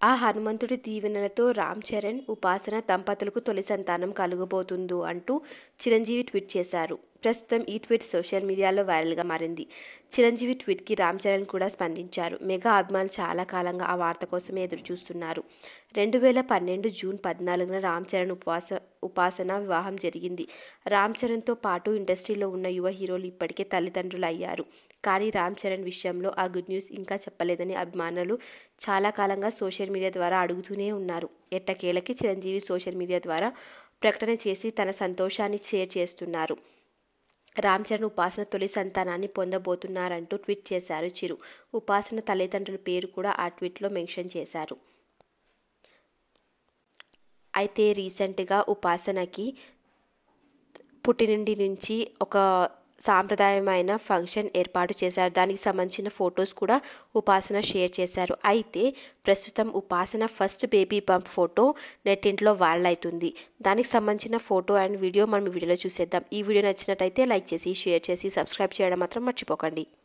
ఆ హనుమంతుడి దీవెనలతో రామ్ చరణ్ ఉపాసన దంపతులకు తొలి సంతానం కలుగబోతుందో అంటూ చిరంజీవి ట్వీట్ చేశారు ప్రస్తుతం ఈ ట్వీట్ సోషల్ మీడియాలో వైరల్గా మారింది చిరంజీవి ట్వీట్కి రామ్ చరణ్ కూడా స్పందించారు మెగా అభిమానులు చాలా కాలంగా ఆ వార్త కోసమే ఎదురు చూస్తున్నారు రెండు వేల పన్నెండు జూన్ పద్నాలుగున రామ్ చరణ్ ఉపవాస ఉపాసన వివాహం జరిగింది రామ్ చరణ్తో పాటు ఇండస్ట్రీలో ఉన్న యువ హీరోలు ఇప్పటికే తల్లిదండ్రులు అయ్యారు కానీ రామ్ చరణ్ విషయంలో ఆ గుడ్ న్యూస్ ఇంకా చెప్పలేదని అభిమానులు చాలా కాలంగా సోషల్ మీడియా ద్వారా అడుగుతూనే ఉన్నారు ఎట్టకేలకి చిరంజీవి సోషల్ మీడియా ద్వారా ప్రకటన చేసి తన సంతోషాన్ని షేర్ చేస్తున్నారు రామ్ చరణ్ ఉపాసన తొలి సంతానాన్ని పొందబోతున్నారంటూ ట్వీట్ చేశారు చిరు ఉపాసన తల్లిదండ్రుల పేరు కూడా ఆ ట్వీట్లో మెన్షన్ చేశారు అయితే రీసెంట్గా ఉపాసనకి పుట్టినింటి నుంచి ఒక సాంప్రదాయమైన ఫంక్షన్ ఏర్పాటు చేశారు దానికి సంబంధించిన ఫొటోస్ కూడా ఉపాసన షేర్ చేశారు అయితే ప్రస్తుతం Upasana first baby bump photo నెట్టింట్లో వైరల్ అవుతుంది దానికి సంబంధించిన ఫోటో అండ్ వీడియో మనం ఈ వీడియోలో చూసేద్దాం ఈ వీడియో నచ్చినట్టయితే లైక్ చేసి షేర్ చేసి సబ్స్క్రైబ్ చేయడం మాత్రం మర్చిపోకండి